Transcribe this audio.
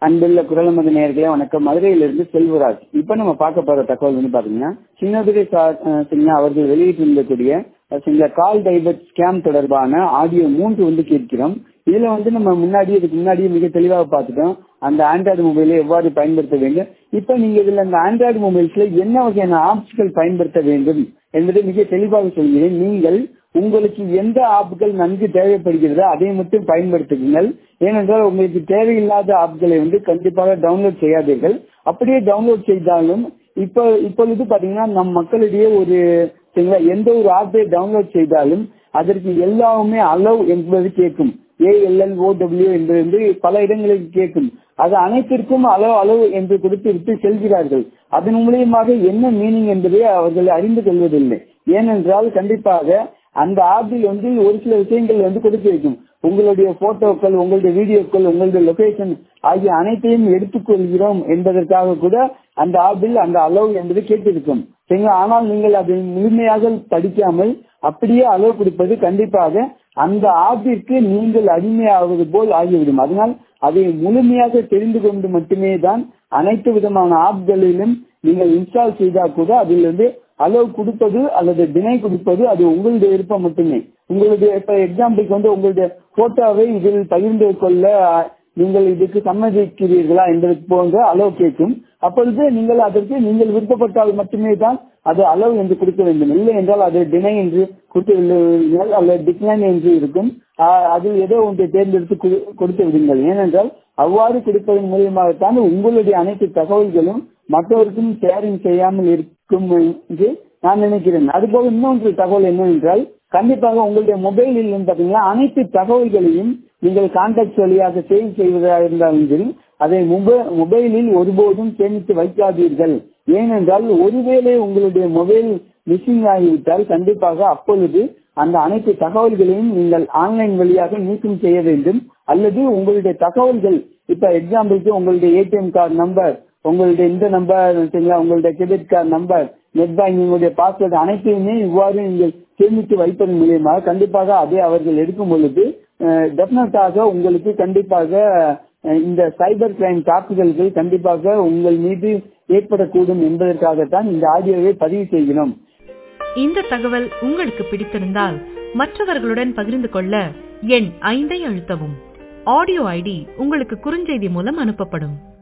அன்புள்ள குரலமது நேர்களே வணக்கம் மதுரையிலிருந்து செல்வராஜ் இப்ப நம்ம பார்க்க போற தகவல் வந்து பாத்தீங்கன்னா சின்னதுரை சின்ன அவர்கள் வெளியிட்டிருந்தக்கூடிய சில கால் டைபட் ஸ்கேம் தொடர்பான ஆடியோ மூன்று வந்து கேட்கிறோம் இதுல வந்து நம்ம முன்னாடி இதுக்கு முன்னாடியே மிக தெளிவாக பார்த்துட்டோம் அந்த ஆண்ட்ராய்டு மொபைலை எவ்வாறு பயன்படுத்த வேண்டும் இப்ப நீங்க இதுல அந்த ஆண்ட்ராய்டு மொபைல்ஸ்ல என்ன வகையான ஆப்ஸ்கள் பயன்படுத்த வேண்டும் என்பதை மிக தெளிவாக சொல்கிறேன் நீங்கள் உங்களுக்கு எந்த ஆப்புகள் நன்கு தேவைப்படுகிறதோ அதை மட்டும் பயன்படுத்துங்கள் ஏனென்றால் உங்களுக்கு தேவையில்லாத ஆப்களை வந்து கண்டிப்பாக டவுன்லோட் செய்யாதீர்கள் அப்படியே டவுன்லோட் செய்தாலும் இப்ப இப்பொழுது பாத்தீங்கன்னா நம் மக்களிடையே ஒரு சரிங்களா எந்த ஒரு ஆப்பை டவுன்லோட் செய்தாலும் அதற்கு எல்லாமே அலவ் என்பது கேட்கும் ஏஎல்எல் ஓடபிள்யூ என்பது வந்து பல இடங்களுக்கு கேட்கும் அது அனைத்திற்கும் அளவு அளவு என்று கொடுத்து விட்டு செல்கிறார்கள் அதன் மூலியமாக என்ன மீனிங் என்பதை அவர்கள் அறிந்து கொள்வதில்லை ஏனென்றால் கண்டிப்பாக அந்த ஆப்பில் வந்து ஒரு சில விஷயங்கள் வந்து கொடுத்திருக்கும் உங்களுடைய போட்டோக்கள் உங்களுடைய வீடியோக்கள் உங்களுடைய லொகேஷன் ஆகிய அனைத்தையும் எடுத்துக்கொள்கிறோம் என்பதற்காக கூட அந்த ஆப்பில் அந்த அளவு என்பது கேட்டிருக்கும் சரிங்களா ஆனால் நீங்கள் அதை முழுமையாக படிக்காமல் அப்படியே அளவு கொடுப்பது கண்டிப்பாக அந்த ஆப்பிற்கு நீங்கள் அடிமையாவது போல் ஆகிவிடும் அதனால் அதை முழுமையாக தெரிந்து கொண்டு மட்டுமே தான் அனைத்து விதமான ஆப்களிலும் நீங்கள் இன்ஸ்டால் செய்தால் கூட அதிலிருந்து அளவு கொடுப்பது அல்லது தினை கொடுப்பது அது உங்களுடைய விருப்பம் மட்டுமே உங்களுடைய இப்ப எக்ஸாம்பிளுக்கு வந்து உங்களுடைய போட்டோவை இதில் பகிர்ந்து கொள்ள நீங்கள் இதுக்கு சம்மதிக்கிறீர்களா என்பது போன்ற அளவு கேட்கும் அப்பொழுது நீங்கள் அதற்கு நீங்கள் விருப்பப்பட்டால் மட்டுமே தான் அது அளவு என்று கொடுக்க வேண்டும் இல்லை என்றால் அது டினை என்று கொடுத்து அல்லது டிக்ளைன் என்று இருக்கும் அதில் ஏதோ ஒன்றை தேர்ந்தெடுத்து கொடுத்து விடுங்கள் ஏனென்றால் அவ்வாறு கொடுப்பதன் மூலியமாகத்தான் உங்களுடைய அனைத்து தகவல்களும் மற்றவருக்கும் ஷேரிங் செய்யாமல் இருக்கும் என்று நான் நினைக்கிறேன் அதுபோக இன்னொன்று தகவல் என்னவென்றால் கண்டிப்பாக உங்களுடைய மொபைலில் பாத்தீங்கன்னா அனைத்து தகவல்களையும் நீங்கள் கான்டாக்ட் வழியாக சேவ் செய்வதாக இருந்தாலும் சரி அதை மொபைலில் ஒருபோதும் சேமித்து வைக்காதீர்கள் ஏனென்றால் ஒருவேளை உங்களுடைய மொபைல் மிஸ்ஸிங் ஆகிவிட்டால் கண்டிப்பாக அப்பொழுது அந்த அனைத்து தகவல்களையும் நீங்கள் ஆன்லைன் வழியாக நீக்கம் செய்ய வேண்டும் அல்லது உங்களுடைய தகவல்கள் இப்ப எக்ஸாம்பிளுக்கு உங்களுடைய ஏடிஎம் கார்டு நம்பர் உங்களுடைய இந்த நம்பர் உங்களுடைய கிரெடிட் கார்டு நம்பர் நெட் பேங்கிங்குடைய பாஸ்வேர்டு அனைத்தையுமே இவ்வாறு நீங்கள் சேமித்து வைப்பதன் மூலியமாக கண்டிப்பாக அதை அவர்கள் எடுக்கும் பொழுது டெபினட்டாக உங்களுக்கு கண்டிப்பாக இந்த சைபர் கிரைம் தாக்குதல்கள் கண்டிப்பாக உங்கள் மீது ஏற்படக்கூடும் என்பதற்காகத்தான் இந்த ஆடியோவை பதிவு செய்கிறோம் இந்த தகவல் உங்களுக்கு பிடித்திருந்தால் மற்றவர்களுடன் பகிர்ந்து கொள்ள எண் ஐந்தை அழுத்தவும் ஆடியோ ஐடி உங்களுக்கு குறுஞ்செய்தி மூலம் அனுப்பப்படும்